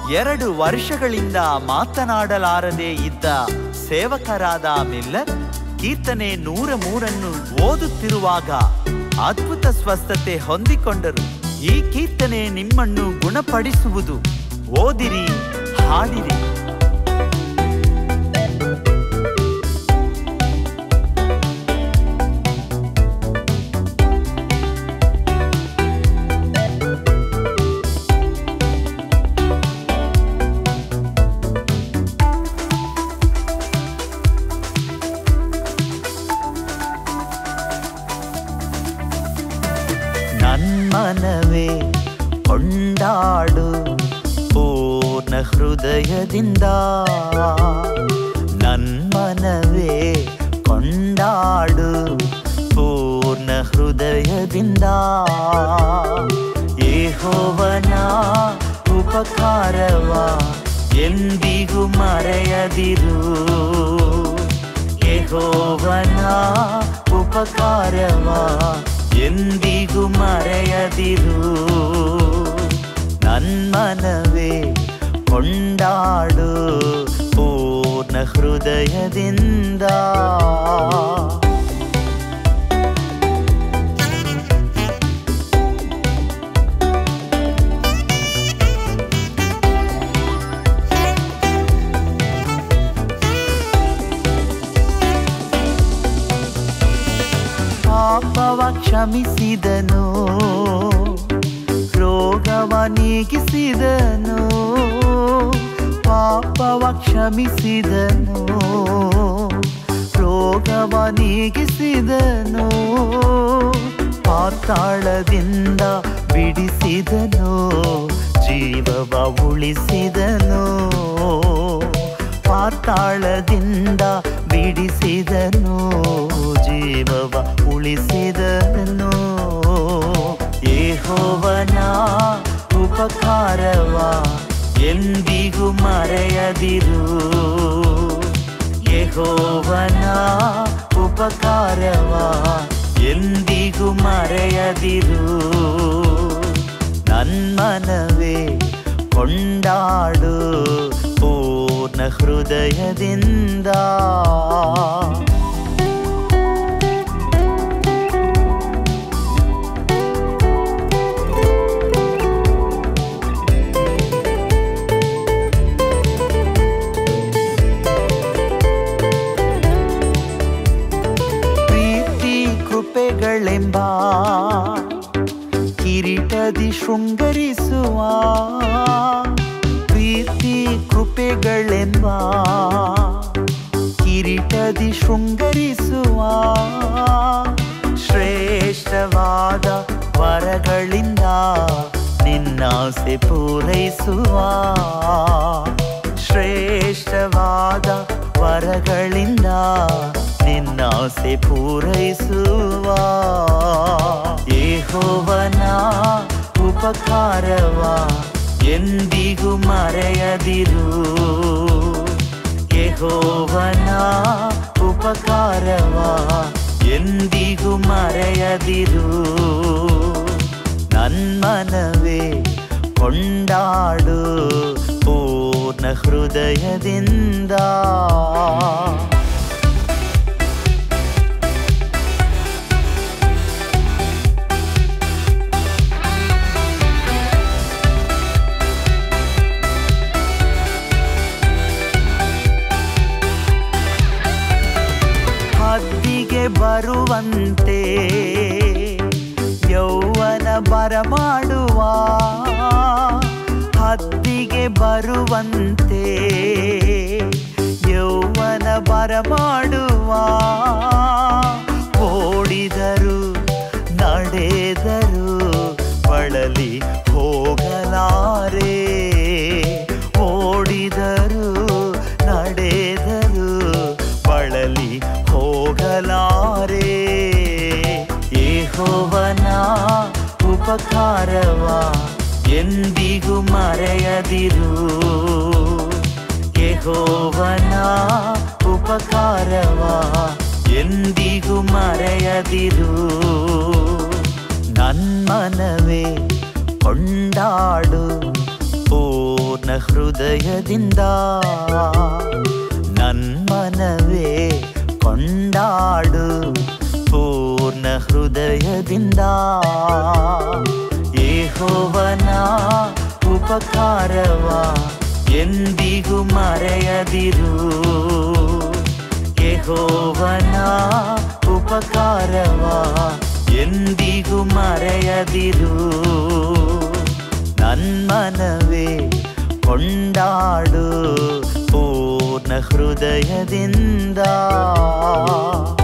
ಎರಡು ವರ್ಷಗಳಿಂದ ಮಾತನಾಡಲಾರದೆ ಇದ್ದ ಸೇವಕರಾದ ಮಿಲ್ಲರ್ ಕೀರ್ತನೆ ನೂರ ಮೂರನ್ನು ಓದುತ್ತಿರುವಾಗ ಅದ್ಭುತ ಸ್ವಸ್ಥತೆ ಹೊಂದಿಕೊಂಡರು ಈ ಕೀರ್ತನೆ ನಿಮ್ಮನ್ನು ಗುಣಪಡಿಸುವುದು ಓದಿರಿ ಹಾಡಿರಿ ನನ್ಮನವೇ ಕೊಂಡಾಡು ಪೂರ್ಣ ಹೃದಯದಿಂದ ನನ್ಮನವೇ ಕೊಂಡಾಡು ಪೂರ್ಣ ಹೃದಯದಿಂದ ಯೆಹೋವನ ಉಪಕಾರವ ಎಂದಿಗೂ ಮರೆಯದಿರು ಯೆಹೋವನ ಉಪಕಾರವ ಎಂದಿಗೂ ಮರೆಯದಿರು ನನ್ಮನವೇ ಕೊಂಡಾಡು ಪೂರ್ಣ ಹೃದಯದಿಂದ ಪಾಪವ ಕ್ಷಮಿಸಿದನು ರೋಗವ ನೀಗಿಸಿದನು ಪಾಪವ ಕ್ಷಮಿಸಿದನು ರೋಗವ ನೀಗಿಸಿದನು ಪಾತಾಳದಿಂದ ಬಿಡಿಸಿದನು ಜೀವವ ಉಳಿಸಿದನು ಪಾತಾಳದಿಂದ ಬಿಡಿಸಿದನು ಜೀವವ ಉಳಿಸಿದನು ಯೆಹೋವನ ಉಪಕಾರವ ಎಂದಿಗೂ ಮರೆಯದಿರು ಯೆಹೋವನ ಉಪಕಾರವ ಎಂದಿಗೂ ಮರೆಯದಿರು ನನ್ಮನವೇ ಕೊಂಡಾಡು ಪೂರ್ಣ ಹೃದಯದಿಂದ ಪ್ರೀತಿ ಕೃಪೆಗಳೆಂಬ ಕಿರೀಟದಿ ಶೃಂಗರಿಸುವ ಪ್ರೀತಿ ಕೃಪೆಗಳೆಂಬ ಕಿರೀಟದಿ ಶೃಂಗರಿಸುವ ಶ್ರೇಷ್ಠವಾದ ವರಗಳಿಂದ ನಿನ್ನಾಸೆ ಪೂರೈಸುವ ಶ್ರೇಷ್ಠವಾದ ವರಗಳಿಂದ ನಿನ್ನಾಸೆ ಪೂರೈಸುವ ಯೆಹೋವನ ಉಪಕಾರವ ಎಂದಿಗೂ ಮರೆಯದಿರು ಯೆಹೋವನ ಉಪಕಾರವ ಎಂದಿಗೂ ಮರೆಯದಿರು ನನ್ಮನವೇ ಕೊಂಡಾಡು ಪೂರ್ಣ ಹೃದಯದಿಂದ ಹದ್ದಿಗೆ ಬರುವಂತೆ ಯೌವನ ಬರಮಾಡುವ ಹದ್ದಿಗೆ ಬರುವಂತೆ ಯೌವನ ಬರಮಾಡುವ ಓಡಿದರು ನಡೆದರು ಬಳಲಿ ಹೋಗಲಾರೆ ಓಡಿದರು ನಡೆದರು ಬಳಲಿ ಹೋಗಲಾರೆ ಯೆಹೋವನ ಉಪಕಾರವ ಎಂದಿಗೂ ಮರೆಯದಿರು ಯೆಹೋವನ ಉಪಕಾರವ ಎಂದಿಗೂ ಮರೆಯದಿರು ನನ್ಮನವೇ ಕೊಂಡಾಡು ಪೂರ್ಣ ಹೃದಯದಿಂದ ನನ್ಮನವೇ ಕೊಂಡಾಡು ಪೂರ್ಣ ಹೃದಯದಿಂದ ಯೆಹೋವನ ಉಪಕಾರವ ಎಂದಿಗೂ ಮರೆಯದಿರು ಯೆಹೋವನ ಉಪಕಾರವ ಎಂದಿಗೂ ಮರೆಯದಿರು ನನ್ಮನವೇ ಕೊಂಡಾಡು ಪೂರ್ಣ ಹೃದಯದಿಂದ